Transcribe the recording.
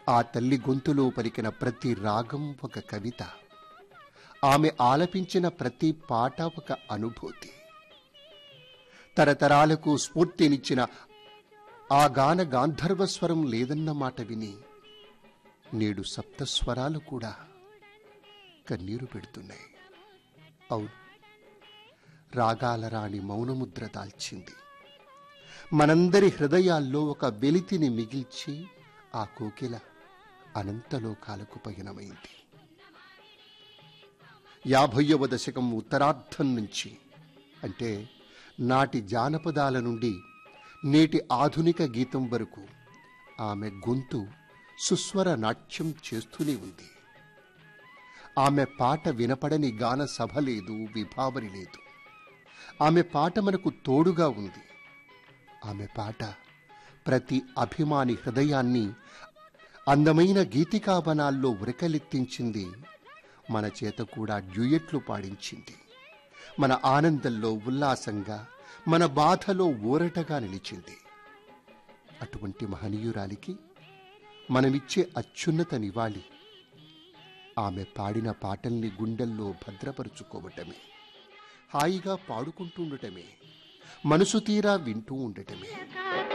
ఆ తల్లి గొంతులో పలికిన ప్రతి రాగం ఒక కవిత ఆమె ఆలపించిన ప్రతి పాట ఒక అనుభూతి తరతరాలకు స్ఫూర్తినిచ్చిన ఆ గాన గాంధర్వస్వరం లేదన్న మాట విని నేడు సప్తస్వరాలు కూడా కన్నీరు పెడుతున్నాయి అవును రాగాల రాణి మౌనముద్ర దాల్చింది మనందరి హృదయాల్లో ఒక వెలితిని మిగిల్చి ఆ కోకిల అనంతలోకాలకు పయనమైంది యాభైవ దశకం ఉత్తరార్ధం నుంచి అంటే నాటి జానపదాల నుండి నేటి ఆధునిక గీతం వరకు ఆమె గొంతు సుస్వర నాట్యం చేస్తూనే ఉంది ఆమె పాట వినపడని గాన సభ లేదు విభావరి లేదు ఆమె పాట మనకు తోడుగా ఉంది ఆమె పాట ప్రతి అభిమాని హృదయాన్ని అందమైన గీతికావనాల్లో ఉరకలెత్తించింది మన చేత కూడా డ్యూయెట్లు పాడించింది మన ఆనందంలో ఉల్లాసంగా మన బాధలో ఊరటగా నిలిచింది అటువంటి మహనీయురాలికి మనమిచ్చే అత్యున్నత నివాళి ఆమె పాడిన పాటల్ని గుండెల్లో భద్రపరుచుకోవటమే హాయిగా పాడుకుంటూ ఉండటమే మనసు తీరా వింటూ ఉండటమే